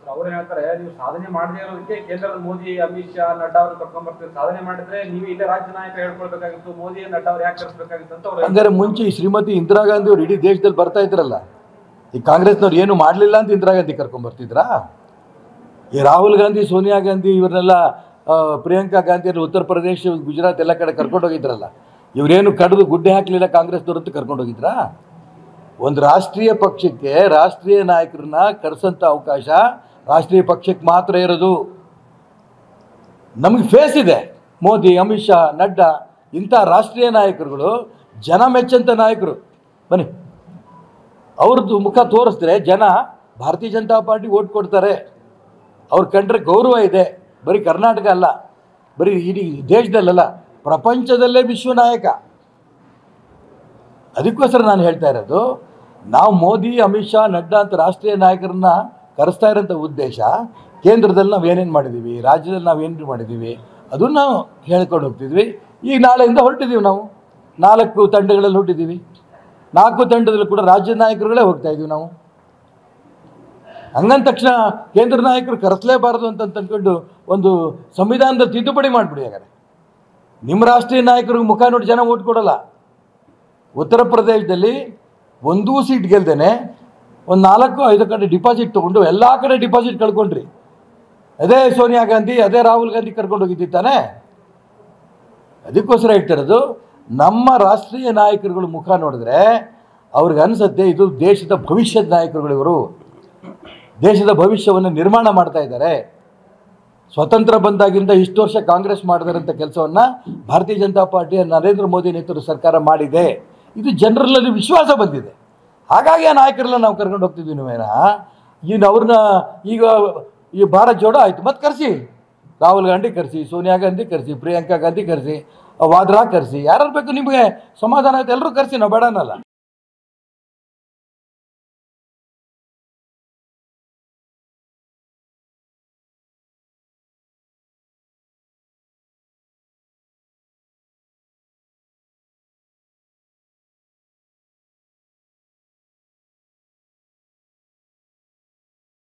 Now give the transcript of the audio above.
ಅವ್ರು ಹೇಳ್ತಾರೆ ನೀವು ಸಾಧನೆ ಮಾಡದೇ ಇರೋದಕ್ಕೆ ಕೇಂದ್ರದ ಮೋದಿ ಅಮಿತ್ ಶಾ ನಡ್ಡಾ ಅವ್ರು ಕರ್ಕೊಂಡ್ ಬರ್ತೀವಿ ಸಾಧನೆ ಮಾಡಿದ್ರೆ ನೀವು ಇಲ್ಲೇ ರಾಜ್ಯ ನಾಯಕ ಹೇಳ್ಕೊಳ್ಬೇಕಾಗಿತ್ತು ಮೋದಿ ನಡ್ಡಾ ಅವ್ರು ಯಾಕೆ ಕರೆಸ್ಬೇಕಾಗಿತ್ತು ಅಂತ ಅವ್ರು ಹಂಗಾರೆ ಮುಂಚೆ ಈ ಶ್ರೀಮತಿ ಇಂದಿರಾ ಗಾಂಧಿ ಅವ್ರು ಇಡೀ ದೇಶದಲ್ಲಿ ಬರ್ತಾ ಇದ್ರಲ್ಲ ಈ ಕಾಂಗ್ರೆಸ್ನವ್ರು ಏನು ಮಾಡಲಿಲ್ಲ ಅಂತ ಇಂದಿರಾ ಗಾಂಧಿ ಕರ್ಕೊಂಡ್ ಬರ್ತಿದ್ರಾ ಈ ರಾಹುಲ್ ಗಾಂಧಿ ಸೋನಿಯಾ ಗಾಂಧಿ ಇವ್ರನ್ನೆಲ್ಲ ಆ, ಪ್ರಿಯಾಂಕಾ ಗಾಂಧಿ ಅವ್ರು ಉತ್ತರ ಪ್ರದೇಶ ಗುಜರಾತ್ ಎಲ್ಲ ಕಡೆ ಕರ್ಕೊಂಡು ಹೋಗಿದ್ರಲ್ಲ ಇವರೇನು ಕಡಿದು ಗುಡ್ಡೆ ಹಾಕಲಿಲ್ಲ ಕಾಂಗ್ರೆಸ್ನವ್ರು ಅಂತ ಕರ್ಕೊಂಡು ಹೋಗಿದ್ರಾ ಒಂದು ರಾಷ್ಟ್ರೀಯ ಪಕ್ಷಕ್ಕೆ ರಾಷ್ಟ್ರೀಯ ನಾಯಕರನ್ನ ಕರೆಸಂಥ ಅವಕಾಶ ರಾಷ್ಟ್ರೀಯ ಪಕ್ಷಕ್ಕೆ ಮಾತ್ರ ಇರೋದು ನಮಗೆ ಫೇಸ್ ಇದೆ ಮೋದಿ ಅಮಿತ್ ಶಾ ನಡ್ಡಾ ಇಂಥ ರಾಷ್ಟ್ರೀಯ ನಾಯಕರುಗಳು ಜನ ಮೆಚ್ಚಂತ ನಾಯಕರು ಬನ್ನಿ ಅವ್ರದ್ದು ಮುಖ ತೋರಿಸಿದ್ರೆ ಜನ ಭಾರತೀಯ ಜನತಾ ಪಾರ್ಟಿ ಓಟ್ ಕೊಡ್ತಾರೆ ಅವ್ರು ಕಂಡ್ರೆ ಗೌರವ ಇದೆ ಬರೀ ಕರ್ನಾಟಕ ಅಲ್ಲ ಬರೀ ಇಡೀ ದೇಶದಲ್ಲಲ್ಲ ಪ್ರಪಂಚದಲ್ಲೇ ವಿಶ್ವ ನಾಯಕ ಅದಕ್ಕೋಸ್ಕರ ನಾನು ಹೇಳ್ತಾ ಇರೋದು ನಾವು ಮೋದಿ ಅಮಿತ್ ಶಾ ನಡ್ಡಾ ಅಂತ ರಾಷ್ಟ್ರೀಯ ನಾಯಕರನ್ನ ಕರೆಸ್ತಾ ಇರೋಂಥ ಉದ್ದೇಶ ಕೇಂದ್ರದಲ್ಲಿ ನಾವು ಏನೇನು ಮಾಡಿದ್ದೀವಿ ರಾಜ್ಯದಲ್ಲಿ ನಾವು ಏನೇನು ಮಾಡಿದ್ದೀವಿ ಅದನ್ನು ನಾವು ಹೇಳ್ಕೊಂಡು ಹೋಗ್ತಿದ್ವಿ ಈಗ ನಾಳೆಯಿಂದ ಹೊರಟಿದ್ದೀವಿ ನಾವು ನಾಲ್ಕು ತಂಡಗಳಲ್ಲಿ ಹೊರಟಿದ್ದೀವಿ ನಾಲ್ಕು ತಂಡದಲ್ಲಿ ಕೂಡ ರಾಜ್ಯ ನಾಯಕರುಗಳೇ ಹೋಗ್ತಾ ಇದ್ದೀವಿ ನಾವು ಹಂಗಂದ ತಕ್ಷಣ ಕೇಂದ್ರ ನಾಯಕರು ಕರೆಸಲೇಬಾರದು ಅಂತ ಅಂದ್ಕೊಂಡು ಒಂದು ಸಂವಿಧಾನದಲ್ಲಿ ತಿದ್ದುಪಡಿ ಮಾಡಿಬಿಡಿ ಹಾಗಾದ್ರೆ ನಿಮ್ಮ ರಾಷ್ಟ್ರೀಯ ನಾಯಕರಿಗೆ ಮುಖ ನೋಡಿ ಜನ ಓಟ್ ಕೊಡಲ್ಲ ಉತ್ತರ ಪ್ರದೇಶದಲ್ಲಿ ಒಂದೂ ಸೀಟ್ ಗೆಲ್ದೇನೆ ಒಂದು ನಾಲ್ಕು ಐದು ಕಡೆ ಡಿಪಾಸಿಟ್ ತೊಗೊಂಡು ಎಲ್ಲ ಕಡೆ ಡಿಪಾಸಿಟ್ ಕಳ್ಕೊಂಡ್ರಿ ಅದೇ ಸೋನಿಯಾ ಗಾಂಧಿ ಅದೇ ರಾಹುಲ್ ಗಾಂಧಿ ಕರ್ಕೊಂಡು ಹೋಗಿದ್ದಿ ತಾನೇ ಅದಕ್ಕೋಸ್ಕರ ಹೇಳ್ತಿರೋದು ನಮ್ಮ ರಾಷ್ಟ್ರೀಯ ನಾಯಕರುಗಳ ಮುಖ ನೋಡಿದ್ರೆ ಅವ್ರಿಗೆ ಅನಿಸುತ್ತೆ ಇದು ದೇಶದ ಭವಿಷ್ಯದ ನಾಯಕರುಗಳು ಇವರು ದೇಶದ ಭವಿಷ್ಯವನ್ನು ನಿರ್ಮಾಣ ಮಾಡ್ತಾ ಇದ್ದಾರೆ ಸ್ವತಂತ್ರ ಬಂದಾಗಿಂದ ಇಷ್ಟು ವರ್ಷ ಕಾಂಗ್ರೆಸ್ ಮಾಡಿದಾರಂಥ ಕೆಲಸವನ್ನು ಭಾರತೀಯ ಜನತಾ ಪಾರ್ಟಿಯ ನರೇಂದ್ರ ಮೋದಿ ನೇತೃತ್ವದ ಸರ್ಕಾರ ಮಾಡಿದೆ ಇದು ಜನರಲ್ಲಿ ವಿಶ್ವಾಸ ಬಂದಿದೆ ಹಾಗಾಗಿ ಆ ನಾಯಕರೆಲ್ಲ ನಾವು ಕರ್ಕೊಂಡು ಹೋಗ್ತಿದ್ವಿ ನೀವೇನ ಈಗ ಅವ್ರನ್ನ ಈಗ ಈ ಭಾರತ್ ಜೋಡೋ ಆಯಿತು ಮತ್ತೆ ಕರೆಸಿ ರಾಹುಲ್ ಗಾಂಧಿ ಕರೆಸಿ ಸೋನಿಯಾ ಗಾಂಧಿ ಕರೆಸಿ ಪ್ರಿಯಾಂಕಾ ಗಾಂಧಿ ಕರೆಸಿ ವಾದ್ರಾ ಕರೆಸಿ ಯಾರು ಬೇಕು ನಿಮಗೆ ಸಮಾಧಾನ ಆಯ್ತು ಎಲ್ಲರೂ ಕರೆಸಿ ನಾವು ಬೇಡ ಅನ್ನಲ್ಲ